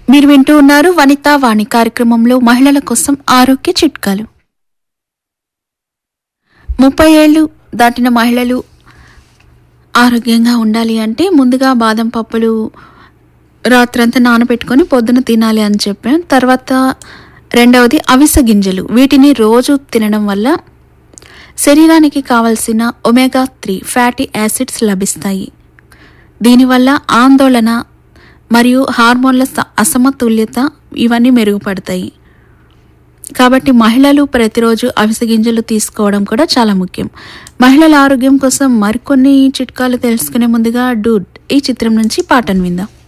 మీరు వింటూ ఉన్నారు వనితా వాణి కార్యక్రమంలో మహిళల కోసం ఆరోగ్య చిట్కాలు ముప్పై ఏళ్ళు దాటిన మహిళలు ఆరోగ్యంగా ఉండాలి అంటే ముందుగా బాదం పప్పులు రాత్రంతా నానబెట్టుకొని పొద్దున తినాలి అని చెప్పాను తర్వాత రెండవది అవిసె గింజలు వీటిని రోజు తినడం వల్ల శరీరానికి కావలసిన ఒమేగా త్రీ ఫ్యాటీ యాసిడ్స్ లభిస్తాయి దీనివల్ల ఆందోళన మరియు హార్మోన్ల స- అసమతుల్యత ఇవన్నీ మెరుగుపడతాయి కాబట్టి మహిళలు ప్రతిరోజు అవిసె గింజలు తీసుకోవడం కూడా చాలా ముఖ్యం మహిళల ఆరోగ్యం కోసం మరికొన్ని చిట్కాలు తెలుసుకునే ముందుగా డూడ్ ఈ చిత్రం నుంచి పాటను విందాం